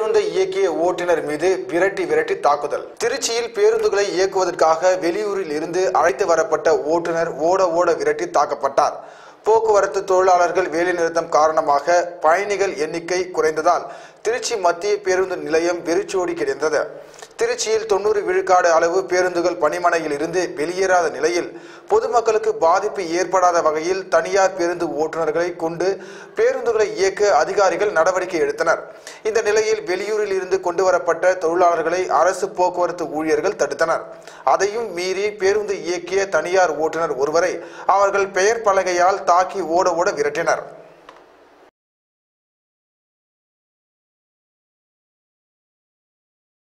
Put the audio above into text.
பேருந்தை இயக்கிய ஓட்டுநர் மீது விரட்டி விரட்டி தாக்குதல் திருச்சியில் பேருந்துகளை இயக்குவதற்காக வெளியூரில் இருந்து அழைத்து வரப்பட்ட ஓட்டுநர் ஓட ஓட விரட்டி தாக்கப்பட்டார் போக்குவரத்து தொழிலாளர்கள் வேலைநிறுத்தம் காரணமாக பயணிகள் எண்ணிக்கை குறைந்ததால் திருச்சி மத்திய பேருந்து நிலையம் வெறிச்சோடி கிடந்தது திருச்சியில் தொண்ணூறு விழுக்காடு அளவு பேருந்துகள் பணிமனையில் இருந்து வெளியேறாத நிலையில் பொதுமக்களுக்கு பாதிப்பு ஏற்படாத வகையில் தனியார் பேருந்து ஓட்டுநர்களை கொண்டு பேருந்துகளை இயக்க அதிகாரிகள் நடவடிக்கை எடுத்தனர் இந்த நிலையில் வெளியூரில் இருந்து கொண்டு வரப்பட்ட தொழிலாளர்களை அரசு போக்குவரத்து ஊழியர்கள் தடுத்தனர் அதையும் மீறி பேருந்து இயக்கிய தனியார் ஓட்டுநர் ஒருவரை அவர்கள் பெயர் பலகையால் தாக்கி ஓட ஓட விரட்டினர்